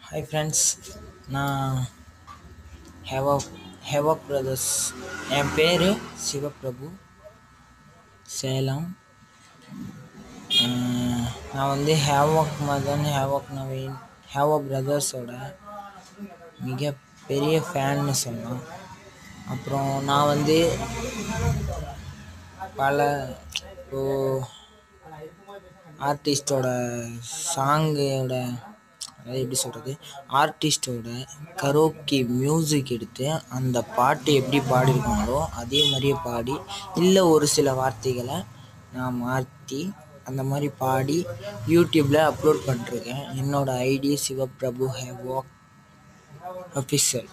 hi friends நான் havoc havoc brothers என் பேர் சிவபிரபு சேலம் அஹ் நான் வந்து havoc Madan havoc Naveen havoc பிரதர்ஸோட மிகப்பெரிய ஃபேன்னு சொல்லலாம் அப்புறம் நான் வந்து பல இப்போ ஆர்டிஸ்டோட சாங்கோட அதாவது எப்படி சொல்கிறது ஆர்டிஸ்டோட கரோக்கி மியூசிக் எடுத்து அந்த பாட்டு எப்படி பாடியிருக்காங்களோ அதே மாதிரியே பாடி இல்லை ஒரு சில வார்த்தைகளை நான் மாற்றி அந்த மாதிரி பாடி யூடியூப்பில் அப்லோட் பண்ணிருக்கேன் என்னோட ஐடி சிவபிரபு ஹேவாக் அஃபிஷியல்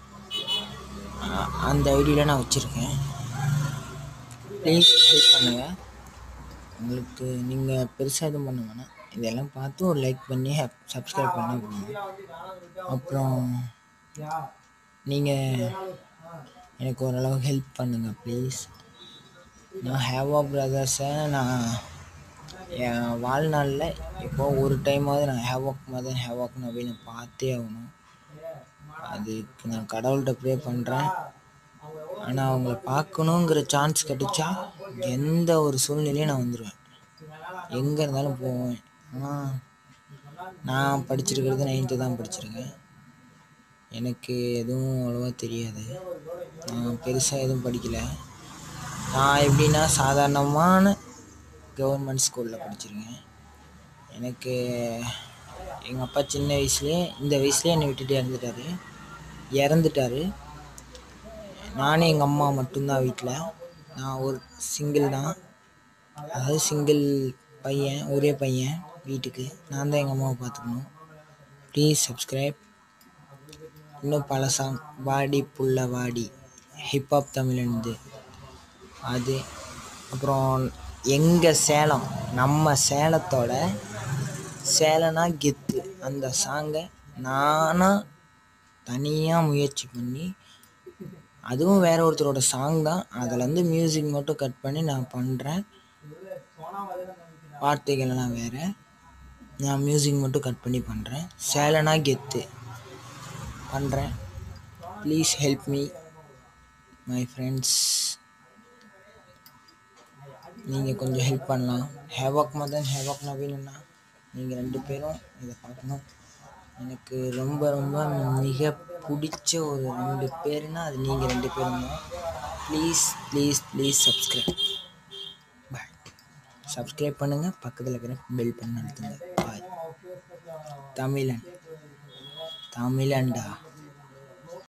அந்த ஐடியில் நான் வச்சுருக்கேன் ப்ளீஸ் ஹெல்ப் பண்ணுங்கள் உங்களுக்கு நீங்கள் பெருசாக எதுவும் பண்ண வேணாம் இதெல்லாம் பார்த்து ஒரு லைக் பண்ணி சப்ஸ்கிரைப் பண்ண போதும் அப்புறம் நீங்கள் எனக்கு ஓரளவு ஹெல்ப் பண்ணுங்கள் ப்ளீஸ் நான் ஹேவா பிரதர்ஸை நான் என் வாழ்நாளில் இப்போ ஒரு டைமாவது நான் ஹேவாக் மதன் ஹேவாக் நவீனை பார்த்தே ஆகணும் அதுக்கு நான் கடவுள்கிட்ட ப்ரே பண்ணுறேன் ஆனால் அவங்கள பார்க்கணுங்கிற சான்ஸ் கிடைச்சா எந்த ஒரு சூழ்நிலையும் நான் வந்துடுவேன் எங்கே இருந்தாலும் போவேன் ஆனால் நான் படிச்சிருக்கிறது நைன்த்து தான் படிச்சிருக்கேன் எனக்கு எதுவும் அவ்வளோவா தெரியாது நான் பெருசாக எதுவும் படிக்கலை நான் எப்படின்னா சாதாரணமான கவர்மெண்ட் ஸ்கூலில் படிச்சிருக்கேன் எனக்கு எங்கள் அப்பா சின்ன வயசுலேயே இந்த வயசுலேயே என்னை விட்டுட்டு இறந்துட்டாரு இறந்துட்டாரு நானும் எங்கள் அம்மா மட்டும்தான் வீட்டில் நான் ஒரு சிங்கிள் தான் அதாவது சிங்கிள் பையன் ஒரே பையன் வீட்டுக்கு நான் தான் எங்கள் அம்மாவை பார்த்துக்கணும் ப்ளீஸ் சப்ஸ்கிரைப் இன்னும் பல சாங் வாடி புள்ள வாடி ஹிப்ஹாப் தமிழ்ந்து அது அப்புறம் எங்கள் சேலம் நம்ம சேலத்தோட சேலனா கெத்து அந்த சாங்கை நானாக தனியாக முயற்சி பண்ணி அதுவும் வேற ஒருத்தரோட சாங் தான் அதுலேருந்து மியூசிக் மட்டும் கட் பண்ணி நான் பண்ணுறேன் வார்த்தைகள்லாம் வேறு நான் மியூசிக் மட்டும் கட் பண்ணி பண்ணுறேன் சேலனா கெத்து பண்ணுறேன் please help me my friends நீங்கள் கொஞ்சம் ஹெல்ப் பண்ணலாம் ஹேவாக் மதன் ஹேவாக் நவீனா நீங்கள் ரெண்டு பேரும் இதை பார்க்கணும் எனக்கு ரொம்ப ரொம்ப மிக பிடிச்ச ஒரு ரெண்டு பேருனா அது நீங்கள் ரெண்டு பேரும் தான் please please please subscribe bye subscribe பண்ணுங்கள் பக்கத்தில் இருக்கிற பெல் பண்ண அழுத்துங்க பாய் தமிழன் தமிழன்டா